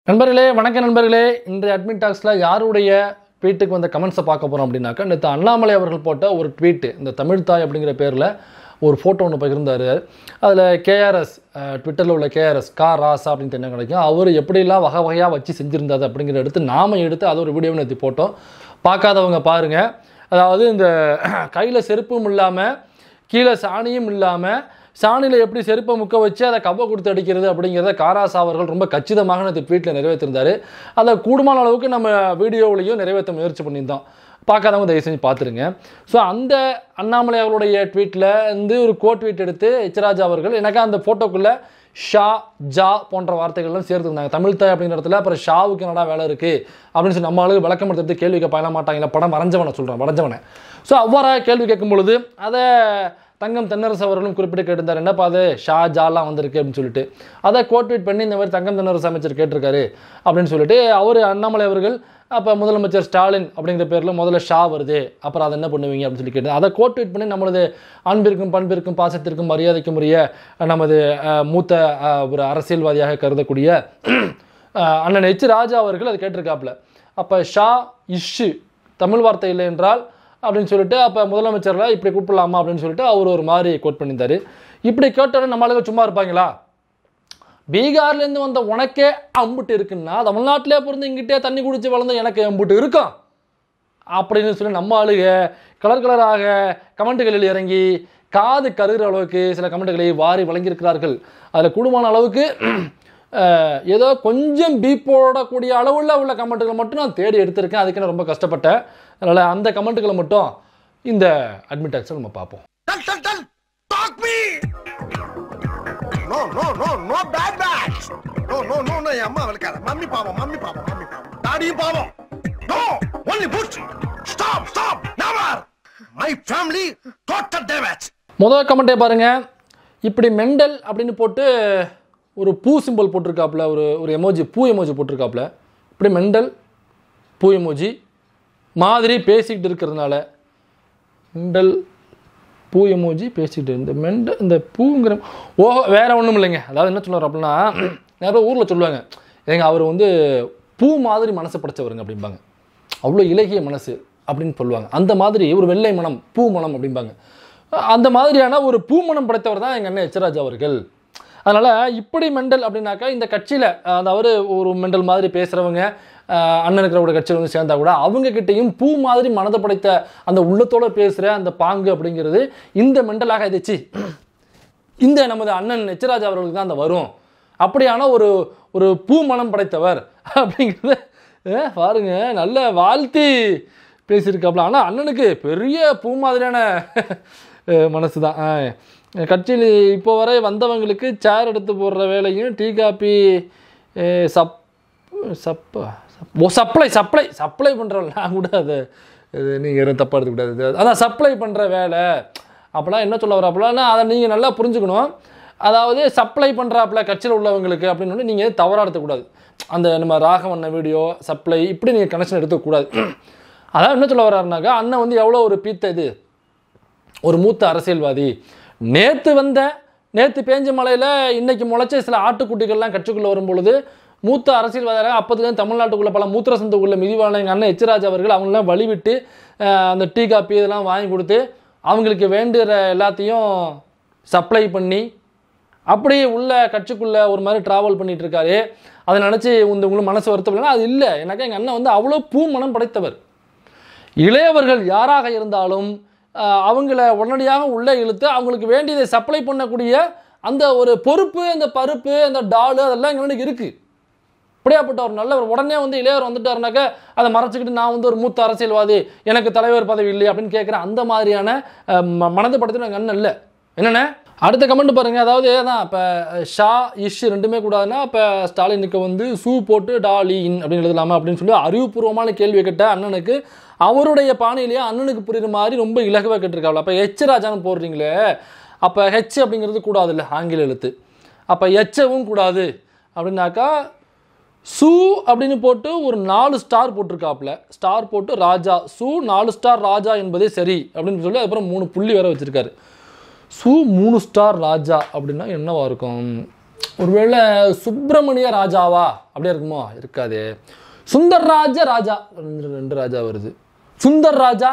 நண்பர்களே வணக்கம் நண்பர்களே இன்றைய அட்மிட் டாக்ஸில் யாருடைய ட்வீட்டுக்கு வந்த கமெண்ட்ஸை பார்க்க போகிறோம் அப்படின்னாக்கா நேற்று அண்ணாமலை அவர்கள் போட்ட ஒரு ட்வீட்டு இந்த தமிழ் தாய் அப்படிங்கிற பேரில் ஒரு ஃபோட்டோ ஒன்று பகிர்ந்தார் அதில் கேஆர்எஸ் ட்விட்டரில் உள்ள கேஆர்எஸ் கா ராசா அப்படின்னு என்ன கிடைக்கும் அவர் எப்படிலாம் வகை வகையாக வச்சு செஞ்சுருந்தாரு அப்படிங்கிற எடுத்து நாம எடுத்து அதை ஒரு வீடியோ நேற்று போட்டோம் பார்க்காதவங்க பாருங்கள் அதாவது இந்த கையில் செருப்பும் இல்லாமல் கீழே சாணியும் இல்லாமல் சாணியில் எப்படி செருப்பை முக்க வச்சு அதை கவ்வை கொடுத்து அடிக்கிறது அப்படிங்கிறத காராஸ் அவர்கள் ரொம்ப கச்சிதமாக அந்த ட்வீட்டில் நிறைவேற்றிருந்தார் அதை கூடுமான அளவுக்கு நம்ம வீடியோவிலையும் நிறைவேற்ற முயற்சி பண்ணியிருந்தோம் பார்க்காதவங்க தயவு செஞ்சு பார்த்துருங்க ஸோ அந்த அண்ணாமலை அவர்களுடைய ட்வீட்டில் இருந்து ஒரு கோட் ட்வீட் எடுத்து எச்ராஜா அவர்கள் எனக்கு அந்த ஃபோட்டோக்குள்ளே ஷா ஜா போன்ற வார்த்தைகள்லாம் சேர்த்துருந்தாங்க தமிழ் தாய் அப்படிங்கிற இடத்துல அப்புறம் ஷாவுக்கு என்னடா வேலை இருக்குது அப்படின்னு சொல்லி நம்ம ஆளுக்கு விளக்கம் எடுத்துட்டு கேள்வி கேட்பாங்க மாட்டாங்களா படம் வரைஞ்சவனை சொல்கிறேன் வரைஞ்சவனை ஸோ அவ்வாறாக கேள்வி கேட்கும் பொழுது அதை தங்கம் தென்னரசு அவர்களும் குறிப்பிட்டு கேட்டிருந்தார் என்னப்பா அது ஷா ஜாலாம் வந்திருக்கு அப்படின்னு சொல்லிட்டு அதை கோட்வீட் பண்ணி இந்த மாதிரி தங்கம் தென்னரசு அமைச்சர் கேட்டிருக்காரு அப்படின்னு சொல்லிட்டு அவர் அண்ணாமலை அவர்கள் அப்போ முதலமைச்சர் ஸ்டாலின் அப்படிங்கிற பேரில் முதல்ல ஷா வருது அப்புறம் அதை என்ன பண்ணுவீங்க அப்படின்னு சொல்லி கேட்டு அதை கோட்வீட் பண்ணி நம்மளது அன்பிற்கும் பண்பிற்கும் பாசத்திற்கும் மரியாதைக்கும் உரிய நமது அஹ், மூத்த அஹ், ஒரு அரசியல்வாதியாக கருதக்கூடிய அஹ், அண்ணன் எச் ராஜா அவர்கள் அதை கேட்டிருக்காப்புல அப்போ ஷா இஷ்ஷு தமிழ் வார்த்தை இல்லை என்றால் அப்படின்னு சொல்லிட்டு அப்போ முதலமைச்சர்ல இப்படி கூப்பிடலாமா அப்படின்னு சொல்லிட்டு அவர் ஒரு மாதிரி கோட் பண்ணியிருந்தாரு இப்படி கேட்டோன்னே நம்ம ஆளுங்க சும்மா இருப்பாங்களா பீகார்லேருந்து வந்த உனக்கே அம்புட்டு இருக்குன்னா தமிழ்நாட்டிலே பிறந்து இங்கிட்டே தண்ணி குடிச்சு வளர்ந்த எனக்கு அம்புட்டு இருக்கும் அப்படின்னு சொல்லி நம்ம ஆளுக கலர் கலராக கமெண்ட்டுகளில் இறங்கி காது கருகிற அளவுக்கு சில கமெண்ட்டுகளை வாரி வழங்கியிருக்கிறார்கள் அதில் கூடுமான அளவுக்கு அஹ், ஏதோ கொஞ்சம் பீப் போடக்கூடிய அளவுள்ள உள்ள கமெண்ட்டுகளை மட்டும் நான் தேடி எடுத்திருக்கேன் அதுக்கு நான் ரொம்ப கஷ்டப்பட்டேன் அதனால் அந்த கமெண்ட்டுகளை மட்டும் இந்த அட்மிட் டாக்ஸில் நம்ம பார்ப்போம் Tell, tell, tell! Talk me! No, no, no, no bad bags! No, no, no, no, என் அம்மா வளர்க்காத மம்மி பாவம் மம்மி பாவம் மம்மி பாவம் டாடியும் பாவம் No! Only put! Stop! Stop! Never! My family total damage! முதல் கமெண்ட்டே பாருங்க இப்படி மெண்டல் அப்படின்னு போட்டு ஒரு பூ சிம்பிள் போட்டிருக்காப்புல ஒரு ஒரு எமோஜி பூ எமோஜி போட்டிருக்காப்புல இப்படி மெண்டல் பூ எமோஜி மாதிரி பேசிக்கிட்டு இருக்கிறதுனால மெண்டல் பூ எமோஜி பேசிக்கிட்டு இந்த மெண்ட இந்த பூங்கிற ஓஹோ வேற ஒன்றும் இல்லைங்க அதாவது என்ன சொல்லுவார் அப்படின்னா நிறைய ஊரில் சொல்லுவாங்க ஏங்க அவர் வந்து பூ மாதிரி மனசு படைச்சவருங்க அப்படிம்பாங்க அவ்வளோ இலகிய மனசு அப்படின்னு சொல்லுவாங்க அந்த மாதிரி ஒரு வெள்ளை மனம் பூ மனம் அப்படிம்பாங்க அந்த மாதிரியான ஒரு பூ மனம் படைத்தவர் தான் எங்கள் அண்ணன் எச்சராஜ் அவர்கள் அதனால் இப்படி மெண்டல் அப்படின்னாக்கா இந்த கட்சியில் அதாவது ஒரு மெண்டல் மாதிரி பேசுகிறவங்க அண்ணன் இருக்கிறவங்க கட்சியில் வந்து சேர்ந்தா கூட அவங்க கிட்டேயும் பூ மாதிரி மனதை படைத்த அந்த உள்ளத்தோட பேசுகிற அந்த பாங்கு அப்படிங்கிறது இந்த மெண்டலாக எதிச்சு இந்த நமது அண்ணன் எச்சராஜ் அவர்களுக்கு தான் அந்த வரும் அப்படியான ஒரு ஒரு பூ மனம் படைத்தவர் அப்படிங்கிறத அஹ், பாருங்க நல்ல வாழ்த்தி பேசியிருக்காப்புல ஆனால் அண்ணனுக்கு பெரிய பூ மாதிரியான மனசு தான் கட்சியில் இப்போ வரை வந்தவங்களுக்கு சேர் எடுத்து போடுற வேலையும் டீ காப்பி அஹ், சப் சப்பா ஓ சப்ளை சப்ளை சப்ளை பண்ணுறோம் நான் கூட அதை இது நீங்கள் எதுவும் தப்பாக எடுத்துக்கூடாது அதான் சப்ளை பண்ணுற வேலை அப்போலாம் என்ன சொல்ல வராப்புலன்னா அதை நீங்கள் நல்லா புரிஞ்சுக்கணும் அதாவது சப்ளை பண்ணுறாப்புல கட்சியில் உள்ளவங்களுக்கு அப்படின்னு நீங்கள் தவறாக எடுத்துக்கூடாது அந்த நம்ம ராகவண்ண வீடியோ சப்ளை இப்படி நீங்கள் கனெக்ஷன் எடுத்துக்கூடாது அதான் என்ன சொல்ல வர்றாருனாக்கா அண்ணன் வந்து எவ்வளோ ஒரு பீத்த இது ஒரு மூத்த அரசியல்வாதி நேற்று வந்த நேற்று பேஞ்ச மலையில் இன்னைக்கு முளைச்ச சில ஆட்டுக்குட்டிகள்லாம் கட்சிக்குள்ளே வரும் பொழுது மூத்த அரசியல்வாதியாக அப்போதுலேருந்து தமிழ்நாட்டுக்குள்ள பல மூத்திர சந்துக்குள்ள மிதிவான எங்கள் அண்ணன் எச்ராஜ் அவர்கள் அவங்களெலாம் வழிவிட்டு அஹ், அந்த டீ காப்பி இதெல்லாம் வாங்கி கொடுத்து அவங்களுக்கு வேண்டுகிற எல்லாத்தையும் சப்ளை பண்ணி அப்படியே உள்ள கட்சிக்குள்ளே ஒரு மாதிரி ட்ராவல் பண்ணிட்டு இருக்காரு அதை நினச்சி இந்த உங்களுக்கு மனசு வருத்தப்படலாம் அது இல்லை எனக்கு எங்கள் அண்ணன் வந்து அவ்வளோ பூ மனம் படைத்தவர் இளையவர்கள் யாராக இருந்தாலும் ஆஹ், அவங்கள உடனடியாக உள்ளே இழுத்து அவங்களுக்கு வேண்டியதை சப்ளை பண்ணக்கூடிய அந்த ஒரு பொறுப்பு அந்த பருப்பு அந்த டாலு அதெல்லாம் எங்களுக்கு இருக்குது இப்படியாப்பட்ட ஒரு நல்லவர் உடனே வந்து இளையவர் வந்துட்டாருனாக்க அதை மறைச்சிக்கிட்டு நான் வந்து ஒரு மூத்த அரசியல்வாதி எனக்கு தலைவர் பதவி இல்லை அப்படின்னு கேட்குற அந்த மாதிரியான அஹ், ம- மனதை படுத்தின எங்கள் அண்ணன் இல்லை என்னண்ணே அடுத்த கமெண்ட் பாருங்க அதாவது அதான் இப்போ ஷா இஷ் ரெண்டுமே கூடாதுன்னா இப்போ ஸ்டாலினுக்கு வந்து ஷூ போட்டு டாலி இன் அப்படின்னு எழுதலாமா அப்படின்னு சொல்லி அறிவுபூர்வமான கேள்வி கேட்ட அண்ணனுக்கு அவருடைய பாணியிலேயே அண்ணனுக்கு புரியுற மாதிரி ரொம்ப இலகுவாக கேட்டிருக்காங்க அப்போ எச் ராஜான்னு போடுறீங்களே அப்போ ஹெச் அப்படிங்கிறது கூடாது இல்லை ஆங்கில எழுத்து அப்போ எச்சவும் கூடாது அப்படின்னாக்கா சு அப்படின்னு போட்டு ஒரு நாலு ஸ்டார் போட்டிருக்காப்புல ஸ்டார் போட்டு ராஜா சு நாலு ஸ்டார் ராஜா என்பதே சரி அப்படின்னு சொல்லி அதுக்கப்புறம் மூணு புள்ளி வேற வச்சிருக்காரு சு மூணு ஸ்டார் ராஜா அப்படின்னா என்னவா இருக்கும் ஒருவேளை சுப்பிரமணிய ராஜாவா அப்படியே இருக்குமோ இருக்காதே சுந்தர் ராஜ ராஜா ரெண்டு ரெண்டு ராஜா வருது சுந்தர் ராஜா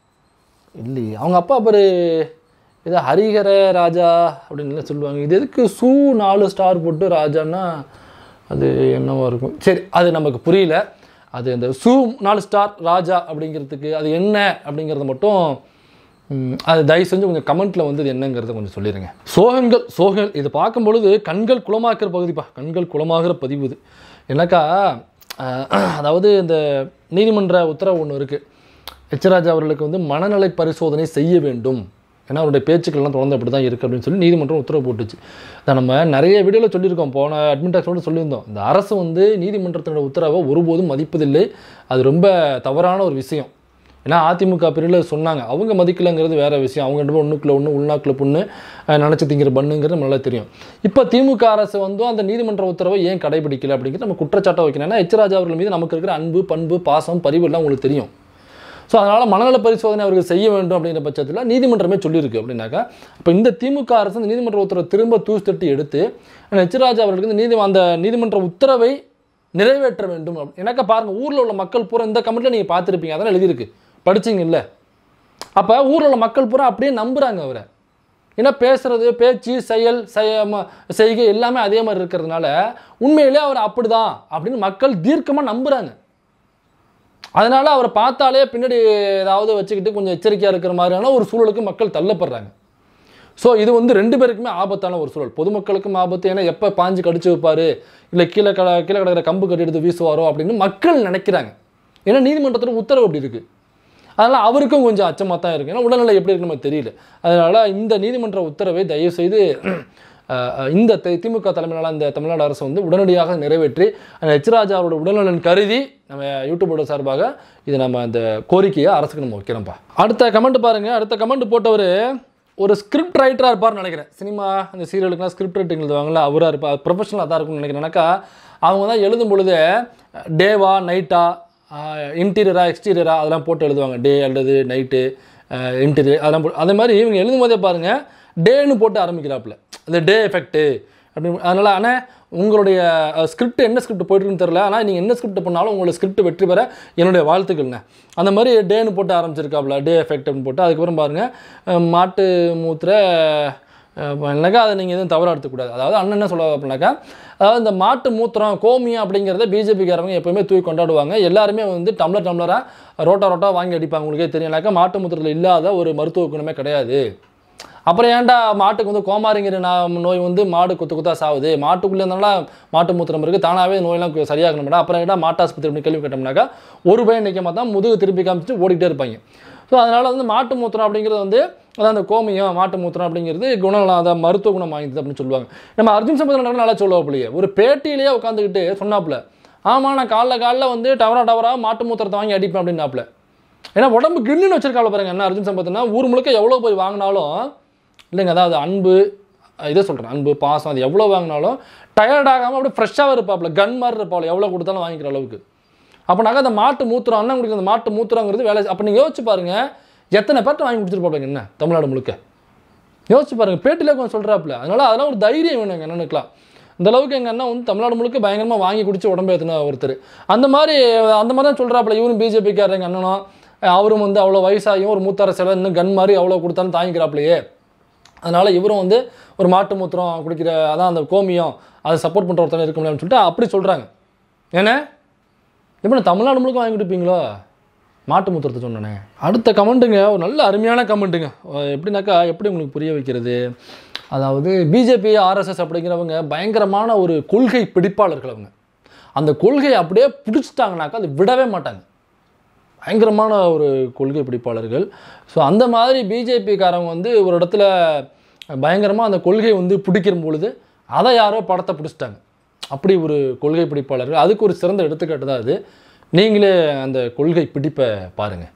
இல்லையே அவங்க அப்பா பேர் ஏதோ ஹரிஹர ராஜா அப்படின்னு சொல்லுவாங்க இது எதுக்கு சூ நாலு ஸ்டார் போட்டு ராஜான்னா அது என்னவா இருக்கும் சரி அது நமக்கு புரியல அது இந்த சூ நாலு ஸ்டார் ராஜா அப்படிங்கிறதுக்கு அது என்ன அப்படிங்கிறத மட்டும் ம், அது தயவு செஞ்சு கொஞ்சம் கமெண்ட்டில் வந்து இது என்னங்கிறத கொஞ்சம் சொல்லிடுங்க சோகங்கள் சோகங்கள் இது பார்க்கும் பொழுது கண்கள் குளமாக்குற பகுதிப்பா கண்கள் குளமாகிற பதிவு இது எனக்கா அஹ், அதாவது இந்த நீதிமன்ற உத்தரவு ஒன்று இருக்குது எச்ராஜா அவர்களுக்கு வந்து மனநலை பரிசோதனை செய்ய வேண்டும் ஏன்னா அவருடைய பேச்சுக்கள்லாம் தொடர்ந்து அப்படி தான் இருக்குது அப்படின்னு சொல்லி நீதிமன்றம் உத்தரவு போட்டுச்சு அதை நம்ம நிறைய வீடியோவில் சொல்லியிருக்கோம் போன அட்மின்டாக்ஸோட சொல்லியிருந்தோம் இந்த அரசு வந்து நீதிமன்றத்தினோட உத்தரவை ஒருபோதும் மதிப்பதில்லை அது ரொம்ப தவறான ஒரு விஷயம் ஏன்னா அதிமுக பிரிவில் சொன்னாங்க அவங்க மதிக்கலைங்கிறது வேற விஷயம் அவங்க ரெண்டு பேரும் ஒன்றுக்குள்ள ஒன்று உள்நாக்கில் பொண்ணு அஹ், நினைச்சு திங்கிற பண்ணுங்கிறது நம்ம நல்லா தெரியும் இப்போ திமுக அரசு வந்து அந்த நீதிமன்ற உத்தரவை ஏன் கடைபிடிக்கல அப்படிங்கிறது நம்ம குற்றச்சாட்டை வைக்கணும் ஏன்னா எச் ராஜா அவர்கள் மீது நமக்கு இருக்கிற அன்பு பண்பு பாசம் பரிவு எல்லாம் உங்களுக்கு தெரியும் ஸோ அதனால் மனநல பரிசோதனை அவர்கள் செய்ய வேண்டும் அப்படிங்கிற பட்சத்தில் நீதிமன்றமே சொல்லியிருக்கு அப்படின்னாக்கா அப்போ இந்த திமுக அரசு இந்த நீதிமன்ற உத்தரவை திரும்ப தூசி தட்டி எடுத்து எச்ராஜா அவர்களுக்கு இந்த நீதி அந்த நீதிமன்ற உத்தரவை நிறைவேற்ற வேண்டும் அப்படி- எனக்கா பாருங்கள் ஊரில் உள்ள மக்கள் பூரா இந்த கமெண்ட்டில் நீங்கள் பார்த்துருப்பீங்க அதான் எழுதியிருக்கு படிச்சீங்க இல்லை அப்போ ஊரில் உள்ள மக்கள் பூரா அப்படியே நம்புகிறாங்க அவரை ஏன்னா பேசுறது பேச்சு செயல் செய ம- செய்கை எல்லாமே அதே மாதிரி இருக்கிறதுனால உண்மையிலே அவர் அப்படிதான் அப்படின்னு மக்கள் தீர்க்கமாக நம்புகிறாங்க அதனால அவரை பார்த்தாலே பின்னாடி ஏதாவது வச்சுக்கிட்டு கொஞ்சம் எச்சரிக்கையாக இருக்கிற மாதிரியான ஒரு சூழலுக்கு மக்கள் தள்ளப்படுறாங்க ஸோ இது வந்து ரெண்டு பேருக்குமே ஆபத்தான ஒரு சூழல் பொதுமக்களுக்கும் ஆபத்து ஏன்னா எப்போ பாஞ்சு கடிச்சு வைப்பாரு இல்லை கீழே கட கீழே கிடக்கிற கம்பு கட்டி எடுத்து வீசுவாரோ அப்படின்னு மக்கள் நினைக்கிறாங்க ஏன்னா நீதிமன்றத்தில் உத்தரவு அப்படி இருக்குது அதனால் அவருக்கும் கொஞ்சம் அச்சமாக தான் இருக்குது ஏன்னா உடல்நிலை எப்படி இருக்குன்னு நமக்கு தெரியல அதனால் இந்த நீதிமன்ற உத்தரவை தயவு செய்து அஹ், அஹ், இந்த தி- திமுக தலைமையிலான இந்த தமிழ்நாடு அரசு வந்து உடனடியாக நிறைவேற்றி அந்த எச் ராஜா அவரோட உடல்நலன் கருதி நம்ம யூடியூபோட சார்பாக இது நம்ம அந்த கோரிக்கையை அரசுக்கு நம்ம வைக்கிறோம்ப்பா அடுத்த கமெண்ட் பாருங்க அடுத்த கமெண்ட் போட்டவர் ஒரு ஸ்கிரிப்ட் ரைட்டராக இருப்பார்னு நினைக்கிறேன் சினிமா அந்த சீரியலுக்குலாம் ஸ்கிரிப்ட் ரைட்டிங் எழுதுவாங்கல்ல அவராக இருப்பார் ப்ரொஃபஷனலாக தான் இருக்கும்னு நினைக்கிறேன்னாக்கா அவங்க தான் எழுதும் பொழுது டேவா நைட்டா இன்டீரியரா எக்ஸ்டீரியரா அதெல்லாம் போட்டு எழுதுவாங்க டே அல்லது நைட்டு இன்டீரியர் அதெல்லாம் போட்டு அதே மாதிரி இவங்க எழுதும் போதே பாருங்கள் டேன்னு போட்டு ஆரம்பிக்கிறாப்புல அந்த டே எஃபெக்ட்டு அப்படின்னு அதனால் ஆனால் உங்களுடைய ஸ்கிரிப்ட் என்ன ஸ்கிரிப்ட் போயிட்டுருக்குன்னு தெரில ஆனால் நீங்கள் என்ன ஸ்கிரிப்ட் பண்ணாலும் உங்களோட ஸ்கிரிப்ட் வெற்றி பெற என்னுடைய வாழ்த்துக்கள்ங்க அந்த மாதிரி டேன்னு போட்டு ஆரம்பிச்சிருக்காப்புல டே எஃபெக்ட் அப்படின்னு போட்டு அதுக்கப்புறம் பாருங்கள் மாட்டு மூத்திர இல்லைனாக்கா அதை நீங்கள் எதுவும் தவறாக எடுத்துக்கூடாது அதாவது அண்ணன் என்ன சொல்ல அப்படின்னாக்கா அதாவது இந்த மாட்டு மூத்திரம் கோமியம் அப்படிங்கிறத பிஜேபிக்காரங்க எப்போயுமே தூக்கி கொண்டாடுவாங்க எல்லாருமே வந்து டம்ளர் டம்ளராக ரோட்டா ரோட்டா வாங்கி அடிப்பாங்க உங்களுக்கே தெரியும்னாக்கா மாட்டு மூத்திரத்தில் இல்லாத ஒரு மருத்துவ குணமே கிடையாது அப்புறம் ஏன்டா மாட்டுக்கு வந்து கோமாரிங்கிற நா- நோய் வந்து மாடு கொத்து கொத்தா சாவுது மாட்டுக்குள்ளே இருந்தாலும் மாட்டு மூத்திரம் இருக்குது தானாகவே நோயெல்லாம் கு- சரியாகணும்டா அப்புறம் ஏன்டா மாட்டாஸ்பத்திரி அப்படின்னு கேள்வி கேட்டோம்னாக்கா ஒரு பையன் நிற்க மாட்டான் முதுகு திருப்பி காமிச்சிட்டு ஓடிக்கிட்டே இருப்பாங்க ஸோ அதனால் வந்து மாட்டு மூத்திரம் அப்படிங்கிறது வந்து அதான் அந்த கோமியம் மாட்டு மூத்திரம் அப்படிங்கிறது குணம் அதான் மருத்துவ குணம் வாங்கிது அப்படின்னு சொல்லுவாங்க நம்ம அர்ஜுன் சம்பந்தம் நல்லா சொல்லுவாப்பிலையே ஒரு பேட்டியிலேயே உட்காந்துக்கிட்டு சொன்னாப்புல ஆமாம் நான் காலைல காலைல வந்து டவரா டவரா மாட்டு மூத்திரத்தை வாங்கி அடிப்பேன் அப்படின்னாப்புல ஏன்னா உடம்பு கில்லுன்னு வச்சிருக்காள் பாருங்க என்ன அர்ஜுன் சம்பத்னா ஊர் முழுக்க எவ்வளோ போய் வாங்கினாலும் இல்லைங்க அதாவது அன்பு அஹ் இதை சொல்கிறேன் அன்பு பாசம் அது எவ்வளோ வாங்கினாலும் டயர்ட் ஆகாமல் அப்படியே ஃப்ரெஷ்ஷாகவே இருப்பாப்புல கன் மாதிரி இருப்பாப்புல எவ்வளோ கொடுத்தாலும் வாங்கிக்கிற அளவுக்கு அப்போனாக்கா அந்த மாட்டு மூத்திரம் அண்ணன் குடிக்கிற அந்த மாட்டு மூத்திரங்கிறது வேலை அப்போ நீங்கள் யோசிச்சு பாருங்க எத்தனை பேர்ட்ட வாங்கி கொடுத்துருப்பாங்க என்ன தமிழ்நாடு முழுக்க யோசிச்சு பாருங்க பேட்டிலே கொஞ்சம் சொல்கிறாப்புல அதனால அதெல்லாம் ஒரு தைரியம் வேணும் எங்கள் அண்ணனுக்குலாம் இந்த அளவுக்கு எங்கள் அண்ணன் வந்து தமிழ்நாடு முழுக்க பயங்கரமாக வாங்கி குடிச்சு உடம்பு ஏற்றின ஒருத்தர் அந்த மாதிரி அந்த மாதிரி தான் சொல்கிறாப்புல இவரும் பிஜேபிக்காரர் எங்கள் அண்ணனும் அஹ் அவரும் வந்து அவ்வளோ வயசாகியும் ஒரு மூத்த அரசியல் இன்னும் கன் மாதிரி அவ்வளோ கொடுத்தாலும் தாங்கிக்கிறாப்புலையே அதனால் இவரும் வந்து ஒரு மாட்டு மூத்திரம் குடிக்கிற அதான் அந்த கோமியம் அதை சப்போர்ட் பண்ணுற ஒருத்தனை இருக்க முடியாதுன்னு சொல்லிட்டு அப்படி சொல்கிறாங்க ஏன்னா எப்படி தமிழ்நாடு முழுக்க வாங்கி கொடுப்பீங்களோ மாட்டு மூத்திரத்தை சொன்னேனே அடுத்த கமெண்ட்டுங்க ஒரு நல்ல அருமையான கமெண்ட்டுங்க அஹ் எப்படின்னாக்கா எப்படி உங்களுக்கு புரிய வைக்கிறது அதாவது பிஜேபி ஆர்எஸ்எஸ் அப்படிங்கிறவங்க பயங்கரமான ஒரு கொள்கை பிடிப்பாளர்கள் அவங்க அந்த கொள்கையை அப்படியே பிடிச்சிட்டாங்கனாக்கா அது விடவே மாட்டாங்க பயங்கரமான ஒரு கொள்கை பிடிப்பாளர்கள் ஸோ அந்த மாதிரி பிஜேபிக்காரங்க வந்து ஒரு இடத்துல பயங்கரமாக அந்த கொள்கை வந்து பிடிக்கிற பொழுது அதை யாரோ படத்தை பிடிச்சிட்டாங்க அப்படி ஒரு கொள்கை பிடிப்பாளர்கள் அதுக்கு ஒரு சிறந்த எடுத்துக்காட்டு தான் அது நீங்களே அந்த கொள்கை பிடிப்பை பாருங்கள்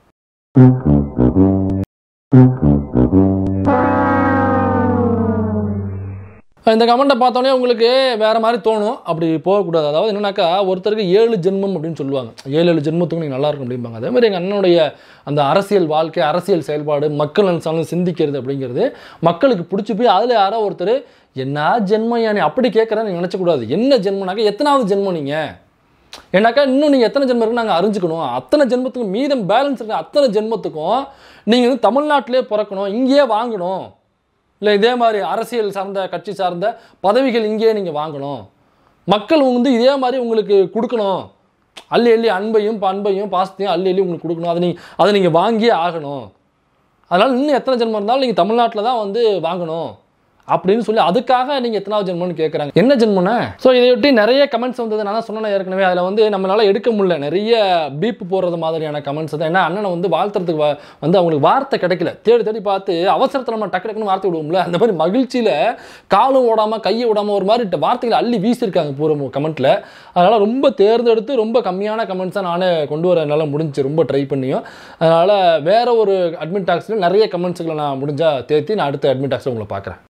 இந்த கமெண்ட்டை பார்த்தோன்னே உங்களுக்கு வேறு மாதிரி தோணும் அப்படி போகக்கூடாது அதாவது என்னன்னாக்கா ஒருத்தருக்கு ஏழு ஜென்மம் அப்படின்னு சொல்லுவாங்க ஏழு ஏழு ஜென்மத்துக்கு நீங்கள் நல்லா இருக்கும் அப்படிம்பாங்க அதே மாதிரி எங்கள் அண்ணனுடைய அந்த அரசியல் வாழ்க்கை அரசியல் செயல்பாடு மக்கள் நினைச்சாலும் சிந்திக்கிறது அப்படிங்கிறது மக்களுக்கு பிடிச்சி போய் அதில் யாரோ ஒருத்தர் என்ன ஜென்மம் யானே அப்படி கேட்குறேன்னு நீங்கள் நினச்சக்கூடாது என்ன ஜென்மனாக்கா எத்தனாவது ஜென்மம் நீங்கள் ஏன்னாக்கா இன்னும் நீங்கள் எத்தனை ஜென்மம் இருக்குன்னு நாங்கள் அறிஞ்சுக்கணும் அத்தனை ஜென்மத்துக்கும் மீதம் பேலன்ஸ் இருக்க அத்தனை ஜென்மத்துக்கும் நீங்கள் வந்து தமிழ்நாட்டிலே பிறக்கணும் இங்கேயே வாங்கணும் இல்லை இதே மாதிரி அரசியல் சார்ந்த கட்சி சார்ந்த பதவிகள் இங்கேயே நீங்கள் வாங்கணும் மக்கள் வந்து இதே மாதிரி உங்களுக்கு கொடுக்கணும் அள்ளி அள்ளி அன்பையும் பண்பையும் பாசத்தையும் அள்ளி அள்ளி உங்களுக்கு கொடுக்கணும் அதை நீங்கள் அதை நீங்கள் வாங்கியே ஆகணும் அதனால் இன்னும் எத்தனை ஜென்மம் இருந்தாலும் நீங்கள் தமிழ்நாட்டில் தான் வந்து வாங்கணும் அப்படின்னு சொல்லி அதுக்காக நீங்கள் எத்தனாவது ஜென்மம்னு கேட்குறாங்க என்ன ஜென்மம்னா ஸோ இதையொட்டி நிறைய கமெண்ட்ஸ் வந்தது நான் தான் சொன்னேன் ஏற்கனவே அதில் வந்து நம்மளால எடுக்க முடியல நிறைய பீப் போடுறது மாதிரியான கமெண்ட்ஸ் தான் ஏன்னா அண்ணனை வந்து வாழ்த்துறதுக்கு வ- வந்து அவங்களுக்கு வார்த்தை கிடைக்கல தேடி தேடி பார்த்து அவசரத்தில் நம்ம டக்கு டக்குன்னு வார்த்தை விடுவோம்ல அந்த மாதிரி மகிழ்ச்சியில் காலும் ஓடாமல் கையை விடாமல் ஒரு மாதிரி ட- வார்த்தைகளை அள்ளி வீசியிருக்காங்க பூரா கமெண்ட்டில் அதனால் ரொம்ப தேர்ந்தெடுத்து ரொம்ப கம்மியான கமெண்ட்ஸாக நானே கொண்டு வர என்னால் முடிஞ்சு ரொம்ப ட்ரை பண்ணியும் அதனால் வேற ஒரு அட்மிட் டாக்ஸில் நிறைய கமெண்ட்ஸுகளை நான் முடிஞ்சால் தேர்த்தி நான் அடுத்த அட்மிட் டாக்ஸில் உங்களை பார்க்குறேன்